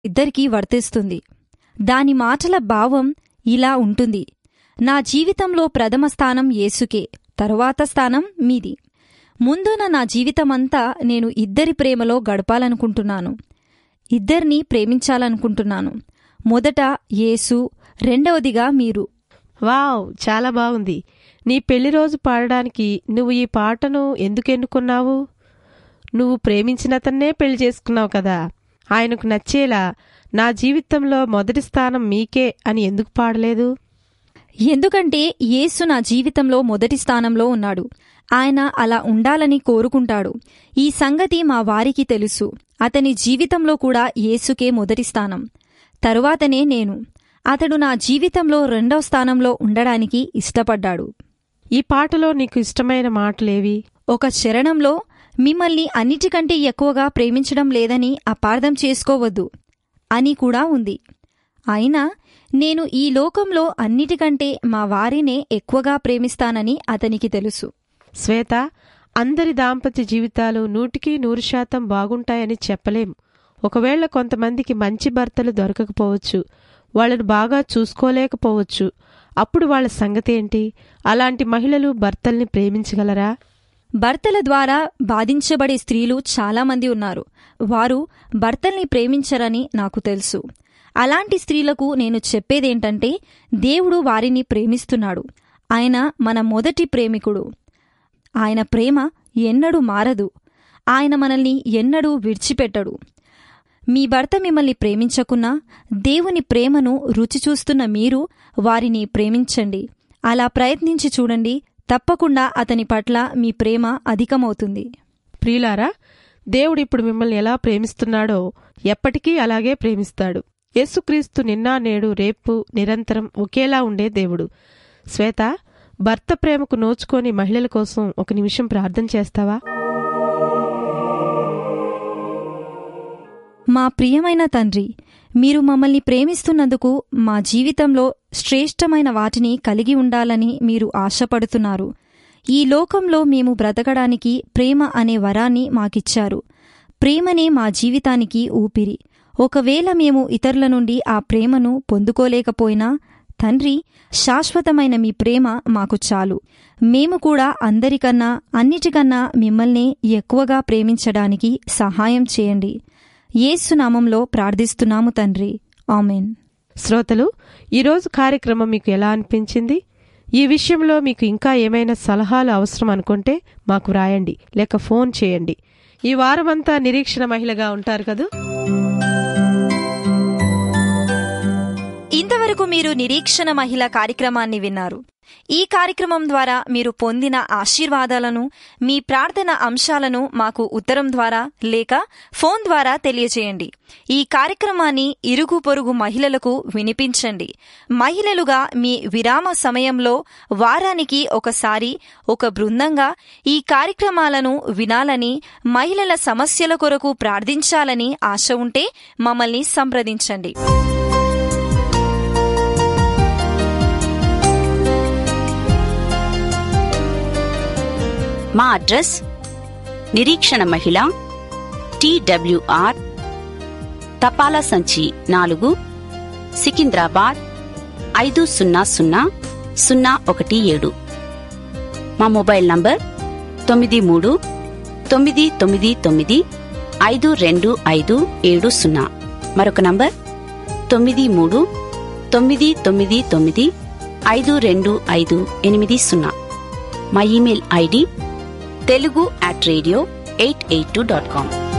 ఇద్దరికీ వర్తిస్తుంది దాని మాటల భావం ఇలా ఉంటుంది నా జీవితంలో ప్రథమ స్థానం యేసుకే తరువాత స్థానం మీది ముందున నా జీవితమంతా నేను ఇద్దరి ప్రేమలో గడపాలనుకుంటున్నాను ఇద్దరిని ప్రేమించాలనుకుంటున్నాను మొదట యేసు రెండవదిగా మీరు వావ్ చాలా బాగుంది నీ పెళ్లి రోజు పాడడానికి నువ్వు ఈ పాటను ఎందుకు ఎన్నుకున్నావు నువ్వు ప్రేమించినతన్నే పెళ్లి చేసుకున్నావు కదా ఆయనకు నచ్చేలా నా జీవితంలో మొదటి స్థానం మీకే అని ఎందుకు పాడలేదు ఎందుకంటే యేసు నా జీవితంలో మొదటి స్థానంలో ఉన్నాడు ఆయన అలా ఉండాలని కోరుకుంటాడు ఈ సంగతి మా వారికి తెలుసు అతని జీవితంలో కూడా యేసుకే మొదటి స్థానం తరువాతనే నేను అతడు నా జీవితంలో రెండవ స్థానంలో ఉండడానికి ఇష్టపడ్డాడు ఈ పాటలో నీకు ఇష్టమైన మాటలేవి ఒక చరణంలో మిమ్మల్ని అన్నిటికంటే ఎక్కువగా ప్రేమించడం లేదని అపార్థం చేసుకోవద్దు అని కూడా ఉంది అయినా నేను ఈ లోకంలో అన్నిటికంటే మా వారినే ఎక్కువగా ప్రేమిస్తానని అతనికి తెలుసు శ్వేత అందరి దాంపత్య జీవితాలు నూటికి నూరు శాతం బాగుంటాయని చెప్పలేం ఒకవేళ కొంతమందికి మంచి భర్తలు దొరకకపోవచ్చు వాళ్ళను బాగా చూసుకోలేకపోవచ్చు అప్పుడు వాళ్ళ సంగతేంటి అలాంటి మహిళలు భర్తల్ని ప్రేమించగలరా భర్తల ద్వారా బాధించబడే స్త్రీలు చాలామంది ఉన్నారు వారు భర్తల్ని ప్రేమించరని నాకు తెలుసు అలాంటి స్త్రీలకు నేను చెప్పేదేంటంటే దేవుడు వారిని ప్రేమిస్తున్నాడు ఆయన మన మొదటి ప్రేమికుడు ఆయన ప్రేమ ఎన్నడూ మారదు ఆయన మనల్ని ఎన్నడూ విడిచిపెట్టడు మీ భర్త మిమ్మల్ని ప్రేమించకున్నా దేవుని ప్రేమను రుచి చూస్తున్న మీరు వారిని ప్రేమించండి అలా ప్రయత్నించి చూడండి తప్పకుండా అతని పట్ల మీ ప్రేమ అధికమవుతుంది ప్రియులారా దేవుడు ఇప్పుడు మిమ్మల్ని ఎలా ప్రేమిస్తున్నాడో ఎప్పటికీ అలాగే ప్రేమిస్తాడు యేసుక్రీస్తు నిన్న నేడు రేపు నిరంతరం ఒకేలా ఉండే దేవుడు శ్వేత భర్త ప్రేమకు నోచుకొని మహిళల కోసం ఒక నిమిషం ప్రార్థన చేస్తావా మా ప్రియమైన తండ్రి మీరు మమ్మల్ని ప్రేమిస్తున్నందుకు మా జీవితంలో శ్రేష్టమైన వాటిని కలిగి ఉండాలని మీరు ఆశపడుతున్నారు ఈ లోకంలో మేము బ్రతకడానికి ప్రేమ అనే వరాన్ని మాకిచ్చారు ప్రేమనే మా జీవితానికి ఊపిరి ఒకవేళ మేము ఇతరుల నుండి ఆ ప్రేమను పొందుకోలేకపోయినా తండ్రి శాశ్వతమైన మీ ప్రేమ మాకు చాలు మేము కూడా అందరికన్నా అన్నిటికన్నా మిమ్మల్ని ఎక్కువగా ప్రేమించడానికి సహాయం చేయండి యేసునామంలో ప్రార్థిస్తున్నాము తండ్రి ఆమెన్ శ్రోతలు ఈరోజు కార్యక్రమం మీకు ఎలా అనిపించింది ఈ విషయంలో మీకు ఇంకా ఏమైనా సలహాలు అవసరం అనుకుంటే మాకు వ్రాయండి లేక ఫోన్ చేయండి ఈ వారమంతా నిరీక్షణ మహిళగా ఉంటారు కదూ ఇంతవరకు మీరు నిరీక్షణ మహిళ కార్యక్రమాన్ని విన్నారు ఈ కార్యక్రమం ద్వారా మీరు పొందిన ఆశీర్వాదాలను మీ ప్రార్థన అంశాలను మాకు ఉత్తరం ద్వారా లేక ఫోన్ ద్వారా తెలియజేయండి ఈ కార్యక్రమాన్ని ఇరుగు పొరుగు మహిళలకు వినిపించండి మహిళలుగా మీ విరామ సమయంలో వారానికి ఒకసారి ఒక బృందంగా ఈ కార్యక్రమాలను వినాలని మహిళల సమస్యల కొరకు ప్రార్థించాలని ఆశ ఉంటే మమ్మల్ని సంప్రదించండి మా అడ్రస్ నిరీక్షణ మహిళ టీడబ్ల్యూఆర్ తపాలా సంచి నాలుగు సికింద్రాబాద్ ఐదు సున్నా సున్నా సున్నా ఒకటి ఏడు మా మొబైల్ నంబర్ తొమ్మిది మూడు తొమ్మిది తొమ్మిది తొమ్మిది ఐదు రెండు ఐదు ఏడు సున్నా మరొక నంబర్ తొమ్మిది మూడు తొమ్మిది తొమ్మిది తొమ్మిది ఐదు రెండు ఐదు ఎనిమిది సున్నా మా email ID Telugu at radio eight eight two dot com